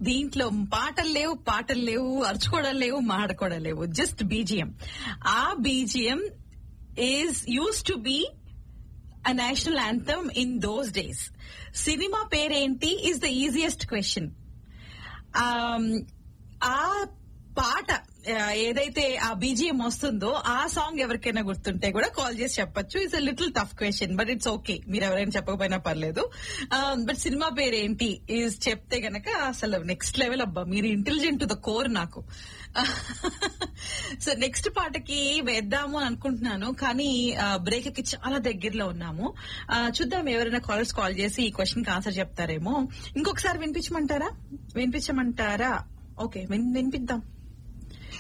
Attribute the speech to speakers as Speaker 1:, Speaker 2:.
Speaker 1: దీంట్లో పాటలు లేవు పాటలు లేవు అరుచుకోవడం లేవు మాడుకోవడం లేవు జస్ట్ బీజిఎం ఆ BGM is used to be a national anthem in those days. సినిమా పేరేంటి ఈజ్ ద ఈజియెస్ట్ క్వశ్చన్ ఆ పాట ఆ, ఏదైతే ఆ బీజిఎం వస్తుందో ఆ సాంగ్ ఎవరికైనా గుర్తుంటే కూడా కాల్ చేసి చెప్పొచ్చు it's a little tough question but it's okay మీరు ఎవరైనా చెప్పకపోయినా పర్లేదు బట్ సినిమా పేరు ఏంటి ఈజ్ చెప్తే గనక అసలు నెక్స్ట్ లెవెల్ అబ్బా మీరు ఇంటెలిజెంట్ టు ద కోర్ నాకు సో నెక్స్ట్ పాటకి వేద్దాము అని అనుకుంటున్నాను కానీ బ్రేక్ కి చాలా దగ్గరలో ఉన్నాము ఆ, చూద్దాం ఎవరైనా కాలర్స్ కాల్ చేసి ఈ క్వశ్చన్ కి ఆన్సర్ చెప్తారేమో ఇంకొకసారి వినిపించమంటారా వినిపించమంటారా ఓకే విన్- వినిపిద్దాం